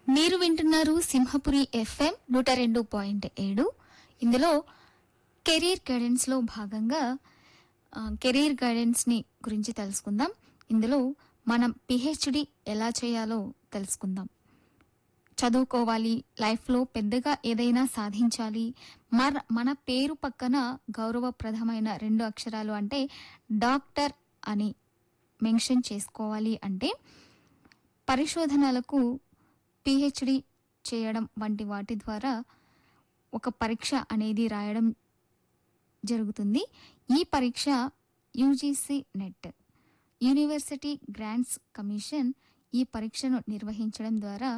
మీరు వింటున్నారు సింహపురి ఎఫ్ఎం నూట రెండు పాయింట్ ఏడు ఇందులో కెరీర్ గైడెన్స్ లో భాగంగా ఆ, కెరీర్ గైడెన్స్ ని గురించి తెలుసుకుందాం ఇందులో మనం పిహెచ్డి ఎలా చేయాలో తెలుసుకుందాం చదువుకోవాలి లైఫ్లో పెద్దగా ఏదైనా సాధించాలి మర మన పేరు పక్కన గౌరవప్రదమైన రెండు అక్షరాలు అంటే డాక్టర్ అని మెన్షన్ చేసుకోవాలి అంటే పరిశోధనలకు పిహెచ్డి చేయడం వంటి వాటి ద్వారా ఒక పరీక్ష అనేది రాయడం జరుగుతుంది ఈ పరీక్ష UGC NET university grants commission ఈ పరీక్షను నిర్వహించడం ద్వారా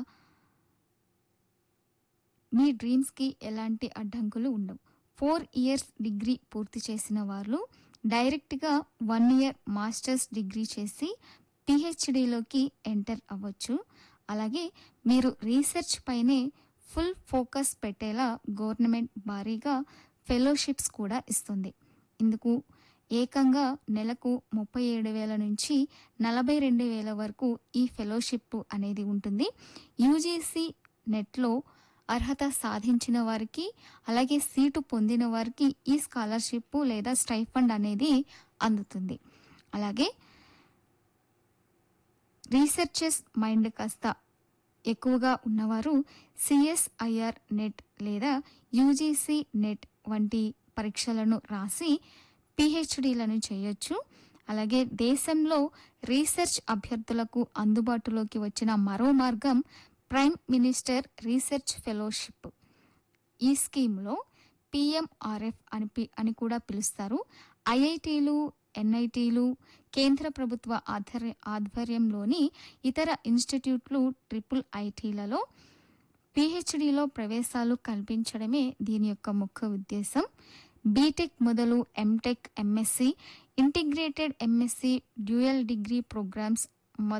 మీ డ్రీమ్స్కి ఎలాంటి అడ్డంకులు ఉండవు ఫోర్ ఇయర్స్ డిగ్రీ పూర్తి చేసిన వాళ్ళు డైరెక్ట్గా వన్ ఇయర్ మాస్టర్స్ డిగ్రీ చేసి పిహెచ్డిలోకి ఎంటర్ అవ్వచ్చు అలాగే మీరు రీసెర్చ్ పైనే ఫుల్ ఫోకస్ పెట్టేలా గవర్నమెంట్ భారీగా ఫెలోషిప్స్ కూడా ఇస్తుంది ఇందుకు ఏకంగా నెలకు ముప్పై ఏడు వేల నుంచి నలభై రెండు వేల వరకు ఈ ఫెలోషిప్ అనేది ఉంటుంది యూజీసీ నెట్లో అర్హత సాధించిన వారికి అలాగే సీటు పొందిన వారికి ఈ స్కాలర్షిప్ లేదా స్టైఫండ్ అనేది అందుతుంది అలాగే రీసెర్చెస్ మైండ్ కాస్త ఎక్కువగా ఉన్నవారు సిఎస్ఐఆర్ నెట్ లేదా యూజీసీ నెట్ వంటి పరీక్షలను రాసి పిహెచ్డీలను చేయొచ్చు అలాగే దేశంలో రీసెర్చ్ అభ్యర్థులకు అందుబాటులోకి వచ్చిన మరో మార్గం ప్రైమ్ మినిస్టర్ రీసెర్చ్ ఫెలోషిప్ ఈ స్కీమ్లో పిఎంఆర్ఎఫ్ అని పి- అని కూడా పిలుస్తారు ఐఐటీలు ఎన్ఐటీలు కేంద్ర ప్రభుత్వ ఆధ్వర్య ఆధ్వర్యంలోని ఇతర ఇన్స్టిట్యూట్లు ట్రిపుల్ ఐటీలలో పిహెచ్డిలో ప్రవేశాలు కల్పించడమే దీని యొక్క ముఖ్య ఉద్దేశం బీటెక్ మొదలు MTech MSc integrated MSc dual degree programmes